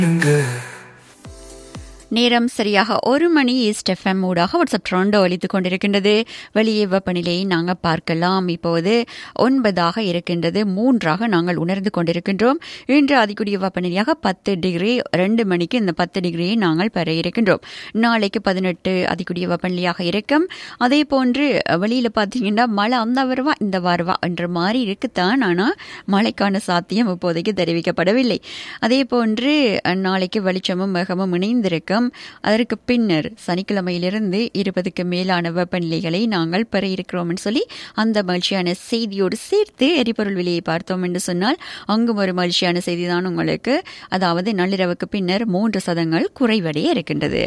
நேரம் சரியாக ஒரு மணி ஈஸ்ட் எஃப்எம் ஊடாக வாட்ஸ்அப் ட்ரோண்டோ அளித்துக் கொண்டிருக்கின்றது வெளியே வெப்பநிலையை நாங்கள் பார்க்கலாம் இப்போது ஒன்பதாக இருக்கின்றது மூன்றாக நாங்கள் உணர்ந்து கொண்டிருக்கின்றோம் இன்று அதிகூடிய வெப்பநிலையாக பத்து டிகிரி ரெண்டு மணிக்கு இந்த பத்து டிகிரியை நாங்கள் பெற இருக்கின்றோம் நாளைக்கு பதினெட்டு அதிகூடிய வெப்பநிலையாக இருக்கும் அதே போன்று வெளியில் பார்த்தீங்கன்னா மழை அந்த வருவா இந்த வருவா என்ற மாதிரி இருக்குத்தான் ஆனால் மழைக்கான சாத்தியம் இப்போதைக்கு தெரிவிக்கப்படவில்லை அதே போன்று நாளைக்கு வெளிச்சமும் மேகமும் இணைந்திருக்கும் அதற்கு பின்னர் சனிக்கிழமையிலிருந்து இருபதுக்கு மேலான வெப்பநிலைகளை நாங்கள் பெற இருக்கிறோம் சொல்லி அந்த மகிழ்ச்சியான செய்தியோடு சேர்த்து எரிபொருள் விலையை பார்த்தோம் என்று சொன்னால் அங்கும் ஒரு மகிழ்ச்சியான செய்திதான் உங்களுக்கு அதாவது நள்ளிரவுக்கு பின்னர் மூன்று சதங்கள் குறைவடைய இருக்கின்றது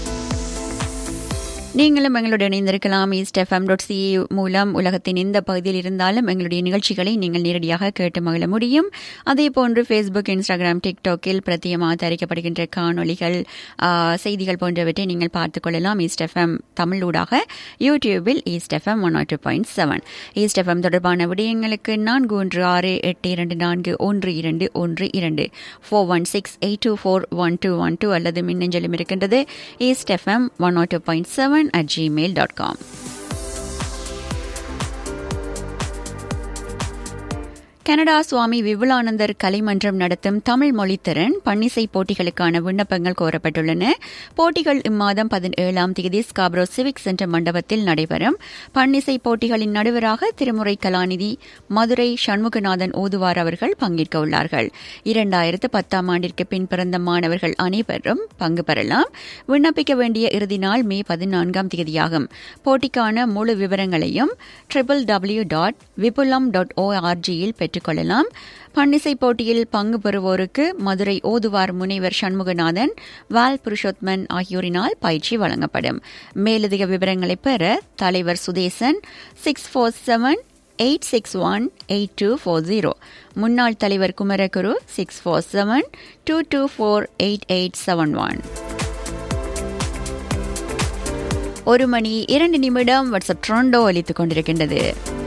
நீங்களும் எங்களுடன் இணைந்திருக்கலாம் ஈஸ்ட் எஃப்எம் டாட் சி மூலம் உலகத்தின் எந்த பகுதியில் இருந்தாலும் எங்களுடைய நிகழ்ச்சிகளை நீங்கள் நேரடியாக கேட்டு மகிழ முடியும் அதே போன்று ஃபேஸ்புக் இன்ஸ்டாகிராம் டிக்டாக்கில் பிரத்தியமாக தயாரிக்கப்படுகின்ற காணொலிகள் செய்திகள் போன்றவற்றை நீங்கள் பார்த்துக் கொள்ளலாம் ஈஸ்ட் எஃப்எம் தமிழூடாக யூடியூபில் East FM one two point seven East FM தொடர்பான விடயங்களுக்கு நான்கு ஒன்று ஆறு எட்டு இரண்டு நான்கு ஒன்று இரண்டு ஒன்று இரண்டு four one six eight two four one two one two அல்லது மின்னஞ்சலும் இருக்கின்றது East FM one two point seven at gmail.com. Canada Swami Vipulanandar Kalaimanram நடத்தும் தமிழ் மொழித்திறன் பன்னிசை போட்டிகளுக்கான விண்ணப்பங்கள் கோரப்பட்டுள்ளன போட்டிகள் இம்மாதம் பதினேழாம் தேதி ஸ்காப்ரோ சிவிக் சென்டர் மண்டபத்தில் நடைபெறும் பன்னிசை போட்டிகளின் நடுவராக திருமுறை கலாநிதி மதுரை சண்முகநாதன் ஓதுவார் அவர்கள் பங்கேற்க உள்ளார்கள் இரண்டாயிரத்து பத்தாம் ஆண்டிற்கு பின் பிறந்த மாணவர்கள் அனைவரும் பங்கு பெறலாம் விண்ணப்பிக்க வேண்டிய இறுதி நாள் மே பதினான்காம் தேதியாகும் போட்டிக்கான முழு விவரங்களையும் triple W dot Vipulam dot ஓஆர்ஜியில் பெற்று பெற்றுக்கொள்ளலாம் பன்னிசை போட்டியில் பங்கு பெறுவோருக்கு மதுரை ஓதுவார் முனைவர் சண்முகநாதன் வால் புருஷோத்மன் ஆகியோரினால் பயிற்சி வழங்கப்படும் மேலதிக விவரங்களை பெற தலைவர் Sudesan six four seven eight six one eight two four zero முன்னாள் தலைவர் Kumaraguru six four seven two two four eight eight seven one ஒரு மணி இரண்டு நிமிடம் வாட்ஸ்அப் ட்ரோண்டோ அளித்துக் கொண்டிருக்கின்றது